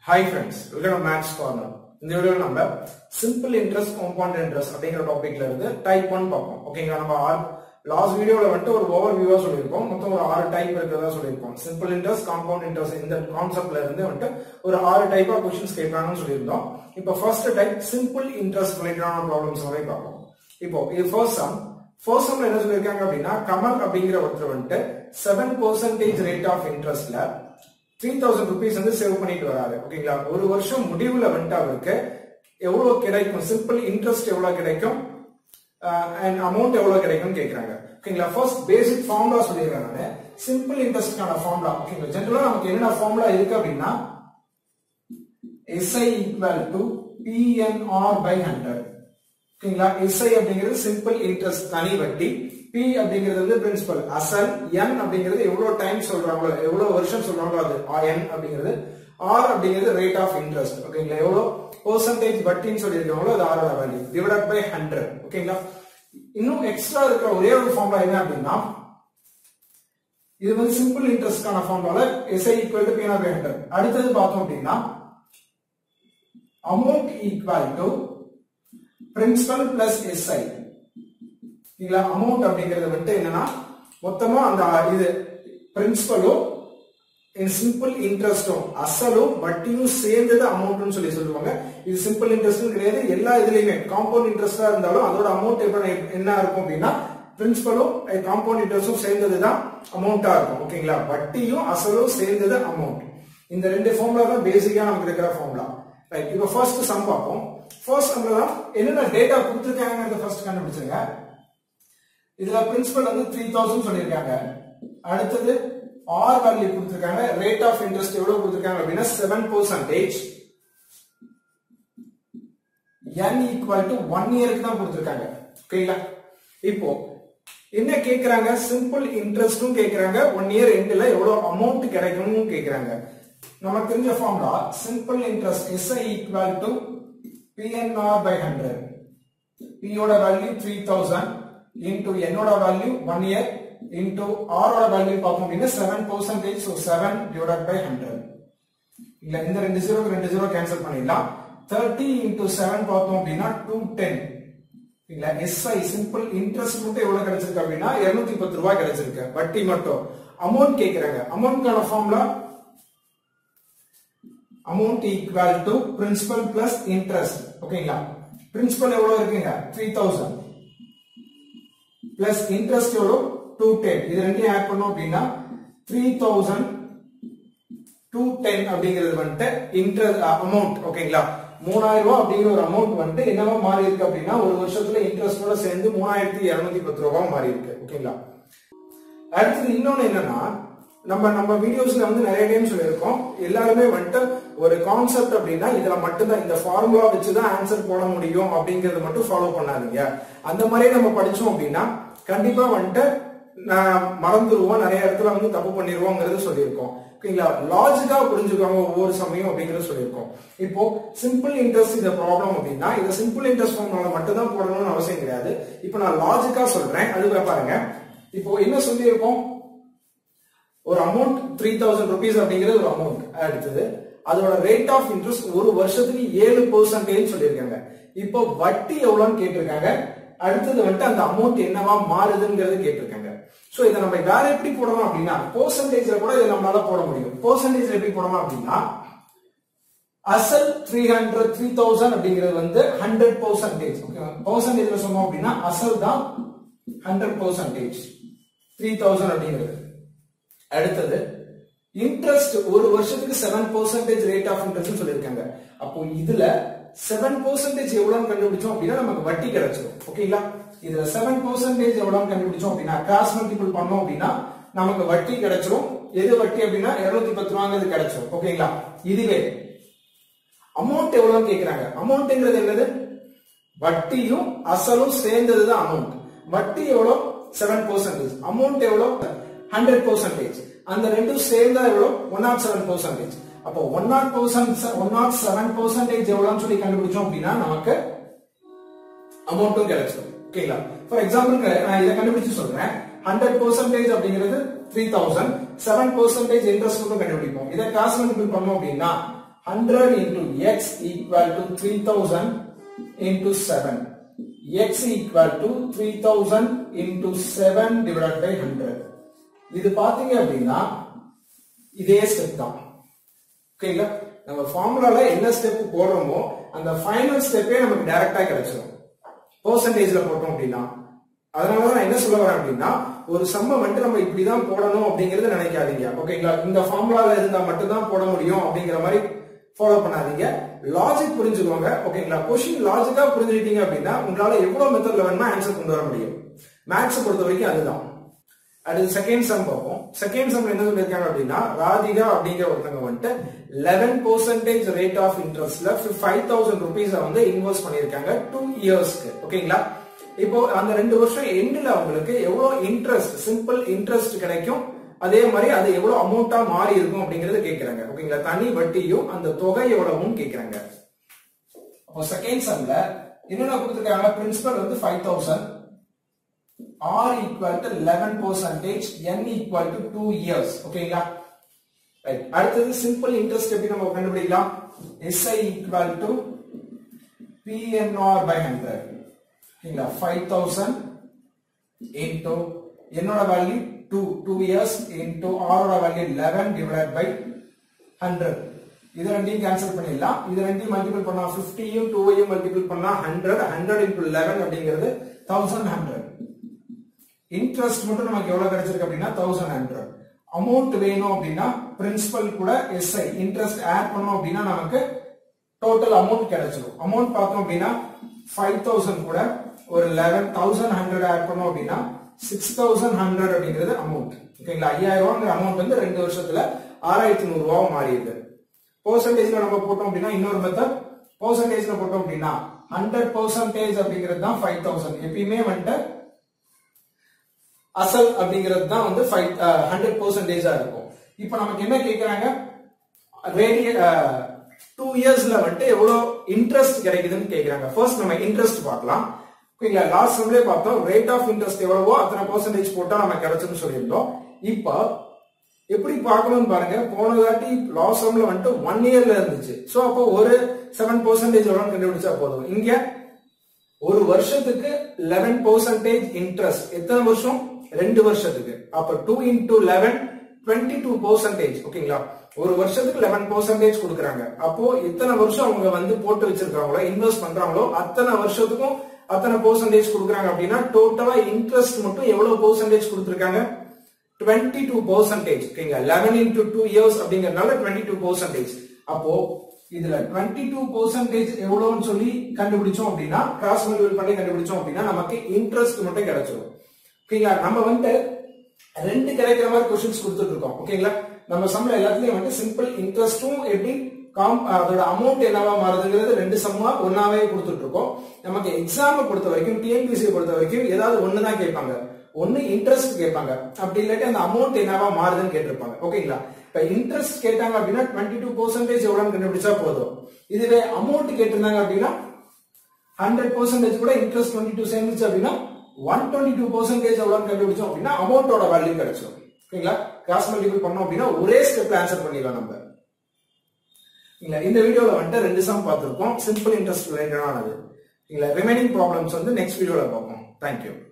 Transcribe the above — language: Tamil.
Hi friends welcome maths corner இந்த வீடியோவில் நம்ம சிம்பிள் இன்ட்ரெஸ்ட் காம்பவுண்ட் இன்ட்ரெஸ்ட் அப்படிங்கிற டாபிக்ல இருந்து டைப் ஒன் பார்ப்போம் ஓகேங்களா நம்ம ஆறு லாஸ்ட் வீடியோல வந்துட்டு ஒரு ஓவர் வியூவா சொல்லியிருப்போம் மொத்தம் ஒரு ஆறு டைப் இருக்கிறதா சொல்லியிருப்போம் சிம்பிள் இன்ட்ரெஸ்ட் காம்பவுண்ட் இன்ட்ரெஸ்ட் இந்த கான்செப்ட்ல இருந்து வந்துட்டு ஒரு ஆறு டைப் ஆஃப் கொஸ்டின்ஸ் கேட்கறாங்கன்னு சொல்லியிருந்தோம் இப்போ ஃபர்ஸ்ட் டைப் சிம்பிள் இன்ட்ரெஸ்ட் ரிலேட்டடான ப்ராப்ளம்ஸ் வரை பார்ப்போம் இப்போ இது ஃபர்ஸ்ட் சம் ஃபர்ஸ்ட் சம்ல என்ன சொல்லியிருக்காங்க அப்படின்னா கமல் அப்படிங்கிற ஒருத்தர் வந்துட்டு செவன் பர்சன்டேஜ் ரேட் ஆஃப் இன்ட்ரெஸ்ட்ல த்ரீ தௌசண்ட் ருபீஸ் வந்து சேவ் பண்ணிட்டு வராரு ஓகேங்களா ஒரு வருஷம் முடிவுல வந்துட்டு அவருக்கு எவ்வளவு கிடைக்கும் சிம்பிள் இன்ட்ரெஸ்ட் எவ்வளவு கிடைக்கும் அண்ட் அமௌண்ட் எவ்வளவு கிடைக்கும் கேக்குறாங்க ஓகேங்களா ஃபர்ஸ்ட் பேசிக் ஃபார்முலா சொல்லிடுறேன் நான் சிம்பிள் இன்ட்ரெஸ்ட்கான ஃபார்முலா ஓகேங்களா ஜென்ரலா நமக்கு என்னென்ன ஃபார்முலா இருக்கு அப்படின்னா SI equal to P N R by hundred ஓகேங்களா SI அப்படிங்கிறது சிம்பிள் இன்ட்ரெஸ்ட் தனி வட்டி P அப்படிங்கிறது வந்து பிரின்சிபல் அசல் N அப்படிங்கிறது எவ்வளவு டைம் சொல்றாங்களோ எவ்வளவு வருஷம் சொல்றாங்களோ அது N அப்படிங்கிறது R அப்படிங்கிறது ரேட் ஆஃப் இன்ட்ரெஸ்ட் ஓகேங்களா எவ்வளவு பெர்சன்டேஜ் வட்டின்னு சொல்லியிருக்காங்களோ அது ஆரோட வேல்யூ டிவைட் பை ஹண்ட்ரட் ஓகேங்களா இன்னும் எக்ஸ்ட்ரா இருக்கிற ஒரே ஒரு ஃபார்முலா என்ன அப்படின்னா இது வந்து சிம்பிள் இன்ட்ரெஸ்ட்கான ஃபார்முலால SI equal to P N R by hundred அடுத்தது பார்த்தோம் அப்படின்னா amount equal to principal plus S I இல்ல அமௌண்ட் அப்படிங்கிறது வந்துட்டு என்னன்னா மொத்தமா அந்த இது பிரின்சிபலும் சிம்பிள் இன்ட்ரெஸ்டும் அசலும் வட்டியும் சேர்ந்தது அமௌண்ட்னு சொல்லி சொல்லுவாங்க இது சிம்பிள் இன்ட்ரெஸ்ட் கிடையாது எல்லா இதுலயுமே காம்பவுண்ட் இன்ட்ரெஸ்டா இருந்தாலும் அதோட அமௌண்ட் எப்படி என்ன இருக்கும் அப்படின்னா பிரின்சிபலும் காம்பவுண்ட் இன்ட்ரெஸ்டும் சேர்ந்தது தான் அமௌண்டா இருக்கும் ஓகேங்களா வட்டியும் அசலும் சேர்ந்தது அமௌண்ட் இந்த ரெண்டு ஃபார்முலா தான் பேசிக்கா நமக்கு இருக்கிற ஃபார்முலா ரைட் இப்போ ஃபர்ஸ்ட் சம் பார்ப்போம் ஃபர்ஸ்ட் சம்ல தான் என்னென்ன டேட்டா கொடுத்துருக்காங்கிறத ஃபர்ஸ்ட் கண்டுபிடிச்சிருங்க இதுல பிரின்சிபல் வந்து த்ரீ தௌசண்ட் சொல்லியிருக்காங்க அடுத்தது ஆர் வேல்யூ கொடுத்துருக்காங்க ரேட் ஆஃப் இன்ட்ரெஸ்ட் எவ்வளவு கொடுத்துருக்காங்க அப்படின்னா seven percentage N equal to one இயருக்கு தான் கொடுத்துருக்காங்க ஓகேங்களா இப்போ என்ன கேக்குறாங்க சிம்பிள் இன்ட்ரெஸ்டும் கேக்குறாங்க ஒன் இயர் எண்ட்ல எவ்வளவு அமௌண்ட் கிடைக்கும்னு கேக்குறாங்க நமக்கு தெரிஞ்ச formula simple interest S I equal to P N R by hundred பியோட வேல்யூ த்ரீ தௌசண்ட் இன்டூ என்னோட வேல்யூ ஒன் இயர் இன்டூ ஆரோட வேல்யூ பார்த்தோம் அப்படின்னா seven percentage so seven divide by hundred இல்ல இந்த ரெண்டு ஜீரோக்கு ரெண்டு ஜீரோ கேன்சல் பண்ணிடலாம் தேர்ட்டி இன்டூ செவன் பார்த்தோம் அப்படின்னா டூ டென் இல்ல எஸ்ஐ சிம்பிள் இன்ட்ரெஸ்ட் மட்டும் எவ்வளவு கிடைச்சிருக்கு அப்படின்னா இருநூத்தி பத்து ரூபாய் கிடைச்சிருக்கு வட்டி மட்டும் அமௌண்ட் கேக்குறாங்க அமௌண்ட்கான formula amount equal to principal plus interest ஓகேங்களா பிரின்சிபல் எவ்வளவு இருக்குங்க த்ரீ தௌசண்ட் பிளஸ் இன்ட்ரெஸ்ட் எவ்வளவு டூ டென் இது ரெண்டையும் ஆட் பண்ணோம் அப்படின்னா த்ரீ தௌசண்ட் டூ டென் அப்படிங்கிறது வந்துட்டு இன்ட்ரெஸ்ட் அமௌண்ட் ஓகேங்களா மூணாயிரம் ரூபாய் அப்படிங்கிற ஒரு அமௌண்ட் வந்துட்டு என்னவா மாறி இருக்கு அப்படின்னா ஒரு வருஷத்துல இன்ட்ரெஸ்டோட சேர்ந்து மூணாயிரத்தி இருநூத்தி பத்து ரூபாய் மாறி இருக்கு ஓகேங்களா அடுத்தது இன்னொன்னு என்னன்னா நம்ம நம்ம வீடியோஸ்ல வந்து நிறைய டைம் சொல்லியிருக்கோம் எல்லாருமே வந்துட்டு ஒரு கான்செப்ட் அப்படின்னா இதுல மட்டும்தான் இந்த ஃபார்முலா வச்சுதான் ஆன்சர் போட முடியும் அப்படிங்கறது மட்டும் ஃபாலோ பண்ணாதீங்க அந்த மாதிரியே நம்ம படிச்சோம் அப்படின்னா கண்டிப்பா வந்துட்டு நான் மறந்துடுவோம் நிறைய இடத்துல வந்து தப்பு பண்ணிடுவோங்கிறது சொல்லியிருக்கோம் ஓகேங்களா லாஜிக்கா புரிஞ்சுக்கோங்க ஒவ்வொரு சமயம் அப்படிங்கறது சொல்லியிருக்கோம் இப்போ சிம்பிள் இன்ட்ரெஸ்ட் இந்த ப்ராப்ளம் அப்படின்னா இதை சிம்பிள் இன்ட்ரெஸ்ட் ஃபார்முலா மட்டும் தான் போடணும்னு அவசியம் கிடையாது இப்போ நான் லாஜிக்கா சொல்றேன் அது பாருங்க இப்போ என்ன சொல்லியிருக்கோம் ஒரு அமௌண்ட் த்ரீ தௌசண்ட் ருபீஸ் அப்படிங்கிறது ஒரு அமௌண்ட் அடுத்தது அதோட ரேட் ஆஃப் இன்ட்ரெஸ்ட் ஒரு வருஷத்துக்கு ஏழு பெர்சன்டேஜ் சொல்லியிருக்காங்க இப்போ வட்டி எவ்வளோன்னு கேட்டிருக்காங்க அடுத்தது வந்துட்டு அந்த அமௌண்ட் என்னவா மாறுதுங்கிறது கேட்டிருக்காங்க சோ இதை நம்ம வேற எப்படி போடலாம் அப்படின்னா பெர்சன்டேஜ்ல கூட இதை நம்மளால போட முடியும் பெர்சன்டேஜ்ல எப்படி போடலாம் அப்படின்னா அசல் த்ரீ ஹண்ட்ரட் த்ரீ தௌசண்ட் அப்படிங்கிறது வந்து ஹண்ட்ரட் பெர்சன்டேஜ் பெர்சன்டேஜ்ல சொன்னோம் அப்படின்னா அசல் தான் ஹண்ட்ரட் பெர்சன்டேஜ் த்ரீ தௌசண்ட் அப்படிங்கிறது அடுத்தது இன்ட்ரெஸ்ட் ஒரு வருஷத்துக்கு seven percentage rate of interest சொல்லியிருக்காங்க அப்போ இதுல செவன் பெர்சன்டேஜ் எவ்வளவு கண்டுபிடிச்சோம் அப்படின்னா நமக்கு வட்டி கிடைச்சிடும் ஓகேங்களா இதுல செவன் பெர்சன்டேஜ் எவ்வளவு கண்டுபிடிச்சோம் அப்படின்னா கிராஸ் மல்டிபிள் பண்ணோம் அப்படின்னா நமக்கு வட்டி கிடைச்சிரும் எது வட்டி அப்படின்னா இருநூத்தி பத்து ரூபாங்கிறது கிடைச்சிரும் ஓகேங்களா இதுவே அமௌண்ட் எவ்வளவு கேக்குறாங்க அமௌண்ட்ங்கிறது என்னது வட்டியும் அசலும் சேர்ந்ததுதான் அமௌண்ட் வட்டி எவ்வளவு செவன் பெர்சன்டேஜ் அமௌண்ட் எவ்வளவு ஹண்ட்ரட் பெர்சன்டேஜ் அந்த ரெண்டும் சேர்ந்தா எவ்வளவு ஒன் நாட் செவன் பெர்சன்டேஜ் அப்போ one naught percent one naught seven percentage எவ்வளவுன்னு சொல்லி கண்டுபிடிச்சோம் அப்படின்னா நமக்கு அமௌண்ட்டும் கிடைச்சிடும் ஓகேங்களா ஃபார் எக்ஸாம்பிள் நான் இதை கண்டுபிடிச்சு சொல்றேன் ஹண்ட்ரட் பெர்சன்டேஜ் அப்படிங்கிறது three thousand seven percentage interest மட்டும் கண்டுபிடிப்போம் இதை கிராஸ் மல்டிபிள் பண்ணோம் அப்படின்னா hundred into X equal to three thousand into seven X equal to three thousand into seven divide by hundred இது பாத்தீங்க அப்படின்னா இதே ஸ்டெப் தான் ஓகேங்களா நம்ம ஃபார்முலால என்ன ஸ்டெப் போடுறோமோ அந்த ஃபைனல் ஸ்டெப்பே நமக்கு டைரக்டா கிடைச்சிடும் பெர்சன்டேஜ்ல போட்டோம் அப்படின்னா அதனாலதான் நான் என்ன சொல்ல வரேன் அப்படின்னா ஒரு சம்ம வந்துட்டு நம்ம இப்படிதான் போடணும் அப்படிங்கறத நினைக்காதீங்க ஓகேங்களா இந்த ஃபார்முலால இருந்தா மட்டும்தான் போட முடியும் அப்படிங்கிற மாதிரி ஃபாலோ பண்ணாதீங்க லாஜிக் புரிஞ்சுக்கோங்க ஓகேங்களா கொஸ்டின் லாஜிக்கா புரிஞ்சுக்கிட்டீங்க அப்படின்னா உங்களால எவ்வளவு மெத்தட்ல வேணுமா ஆன்சர் கொண்டு வர முடியும் மேத்ஸ் பொறுத்த வரைக்கும் அதுதான் அடுத்து செகண்ட் சம் பார்ப்போம் செகண்ட் சம்ல என்ன சொல்லியிருக்காங்க அப்படின்னா ராதிகா அப்படிங்கிற ஒருத்தவங்க வந்துட்டு லெவன் பர்சன்டேஜ் ரேட் ஆஃப் இன்ட்ரெஸ்ட்ல ஃபைவ் தௌசண்ட் ருபீஸ் வந்து இன்வெஸ்ட் பண்ணியிருக்காங்க டூ இயர்ஸ்க்கு ஓகேங்களா இப்போ அந்த ரெண்டு வருஷம் எண்ட்ல அவங்களுக்கு எவ்வளவு இன்ட்ரெஸ்ட் சிம்பிள் இன்ட்ரெஸ்ட் கிடைக்கும் அதே மாதிரி அது எவ்வளவு அமௌண்டா மாறி இருக்கும் அப்படிங்கறத கேக்குறாங்க ஓகேங்களா தனி வட்டியும் அந்த தொகை எவ்வளவும் கேக்குறாங்க அப்போ செகண்ட் சம்ல என்னென்ன கொடுத்துருக்காங்க பிரின்சிபல் வந்து five thousand R equal to 11 percentage, N equal to 2 years. ஓகேங்களா ரைட் அடுத்தது சிம்பிள் இன்ட்ரெஸ்ட் எப்படி நம்ம கண்டுபிடிக்கலாம் SI equal to PNR by 100. ஓகேங்களா 5000 into என்னோட வேல்யூ 2 2 years into R ஓட வேல்யூ 11 divided by 100 இது ரெண்டையும் கேன்சல் பண்ணிடலாம் இது ரெண்டையும் மல்டிபிள் பண்ணா 50 யும் 2 யும் மல்டிபிள் பண்ணா 100 100 into 11 அப்படிங்கிறது 1100 இன்ட்ரெஸ்ட் மட்டும் நமக்கு எவ்வளவு கிடைச்சிருக்கு அப்படின்னா தௌசண்ட் ஹண்ட்ரட் அமௌண்ட் வேணும் அப்படின்னா பிரின்சிபல் கூட எஸ்ஐ இன்ட்ரெஸ்ட் ஆட் பண்ணோம் அப்படின்னா நமக்கு டோட்டல் அமௌண்ட் கிடைச்சிடும் அமௌண்ட் பார்த்தோம் அப்படின்னா ஃபைவ் தௌசண்ட் கூட ஒரு லெவன் தௌசண்ட் ஹண்ட்ரட் ஆட் பண்ணோம் அப்படின்னா சிக்ஸ் தௌசண்ட் ஹண்ட்ரட் அப்படிங்கிறது அமௌண்ட் ஓகேங்களா ஐயாயிரம் ரூபாங்கிற அமௌண்ட் வந்து ரெண்டு வருஷத்துல ஆறாயிரத்தி நூறு ரூபா மாறிடுது பெர்சன்டேஜ்ல நம்ம போட்டோம் அப்படின்னா இன்னொரு மெத்தட் பெர்சன்டேஜ்ல போட்டோம் அப்படின்னா ஹண்ட்ரட் பெர்சன்டேஜ் அப்படிங்கிறது தான் ஃபைவ் தௌசண்ட் எப்பயுமே வந்துட்டு அசல் அப்படிங்கிறது தான் வந்து ஃபைவ் ஹண்ட்ரட் பர்சன்டேஜா இருக்கும் இப்போ நமக்கு என்ன கேட்கறாங்க ரேடிய டூ இயர்ஸ்ல வந்துட்டு எவ்வளவு இன்ட்ரெஸ்ட் கிடைக்குதுன்னு கேட்கறாங்க ஃபர்ஸ்ட் நம்ம இன்ட்ரெஸ்ட் பார்க்கலாம் ஓகேங்களா லாஸ்ட் சம்லேயே பார்த்தோம் ரேட் ஆஃப் இன்ட்ரெஸ்ட் எவ்வளவோ அத்தனை பர்சன்டேஜ் போட்டா நம்ம கிடைச்சுன்னு சொல்லியிருந்தோம் இப்போ எப்படி பார்க்கணும்னு பாருங்க போன தாட்டி லாஸ்ட் சம்ல வந்துட்டு ஒன் இயர்ல இருந்துச்சு சோ அப்போ ஒரு செவன் பர்சன்டேஜ் எவ்வளவு கண்டுபிடிச்சா போதும் இங்க ஒரு வருஷத்துக்கு லெவன் பர்சன்டேஜ் இன்ட்ரெஸ்ட் எத்தனை வருஷம் ரெண்டு வருஷத்துக்கு அப்ப two into eleven twenty two percentage ஓகேங்களா ஒரு வருஷத்துக்கு லெவன் பர்சன்டேஜ் கொடுக்குறாங்க அப்போ எத்தனை வருஷம் அவங்க வந்து போட்டு வச்சிருக்காங்களோ இன்வெஸ்ட் பண்றாங்களோ அத்தனை வருஷத்துக்கும் அத்தனை பர்சன்டேஜ் கொடுக்குறாங்க அப்படின்னா டோட்டலா இன்ட்ரெஸ்ட் மட்டும் எவ்வளவு பர்சன்டேஜ் கொடுத்துருக்காங்க டுவெண்ட்டி டூ பர்சன்டேஜ் ஓகேங்களா லெவன் இன்டூ டூ இயர்ஸ் அப்படிங்கறதுனால டுவெண்ட்டி டூ பர்சன்டேஜ் அப்போ இதுல டுவெண்ட்டி டூ பர்சன்டேஜ் எவ்வளவுன்னு சொல்லி கண்டுபிடிச்சோம் அப்படின்னா கிராஸ் மல்டிபிள் பண்ணி கண்டுபிடிச்சோம் அப்படின்னா நமக்கு இன்ட்ரெஸ்ட் மட்டும் கிடைச்சிடும் ஓகேங்களா நம்ம வந்து ரெண்டு கிடைக்கிற மாதிரி கொஸ்டின்ஸ் கொடுத்துட்டு இருக்கோம் ஓகேங்களா நம்ம சம்ல எல்லாத்துலயும் வந்து சிம்பிள் இன்ட்ரெஸ்டும் எப்படி காம் அதோட அமௌண்ட் என்னவா மாறுதுங்கிறது ரெண்டு சம்மா ஒன்னாவே கொடுத்துட்டு இருக்கோம் நமக்கு எக்ஸாம் பொறுத்த வரைக்கும் டிஎன்பிசி பொறுத்த வரைக்கும் ஏதாவது ஒண்ணுதான் கேட்பாங்க ஒன்னு இன்ட்ரெஸ்ட் கேட்பாங்க அப்படி இல்லாட்டி அந்த அமௌண்ட் என்னவா மாறுதுன்னு கேட்டிருப்பாங்க ஓகேங்களா இப்ப இன்ட்ரெஸ்ட் கேட்டாங்க அப்படின்னா டுவெண்ட்டி டூ பர்சன்டேஜ் எவ்வளவு கண்டுபிடிச்சா போதும் இதுவே அமௌண்ட் கேட்டிருந்தாங்க அப்படின்னா ஹண்ட்ரட் பர்சன்டேஜ் கூட இன்ட்ரெஸ்ட் டுவெண்ட்டி டூ சேர்ந்துச்சு அப்படின்னா ஒன் டுவெண்ட்டி டூ பர்சன்டேஜ் எவ்வளவு கண்டுபிடிச்சோம் அப்படின்னா அமௌண்டோட வேல்யூ கிடைச்சிடும் ஓகேங்களா கிராஸ் மல்டிபிள் பண்ணோம் அப்படின்னா ஒரே ஸ்டெப்ல ஆன்சர் பண்ணிடலாம் நம்ம இல்ல இந்த வீடியோல வந்துட்டு ரெண்டு சம் பார்த்திருக்கோம் சிம்பிள் இன்ட்ரெஸ்ட் ரிலேட்டடானது இல்ல ரிமைனிங் ப்ராப்ளம்ஸ் வந்து நெக்ஸ்ட் வீடியோல பார்ப்போம் தேங்க்யூ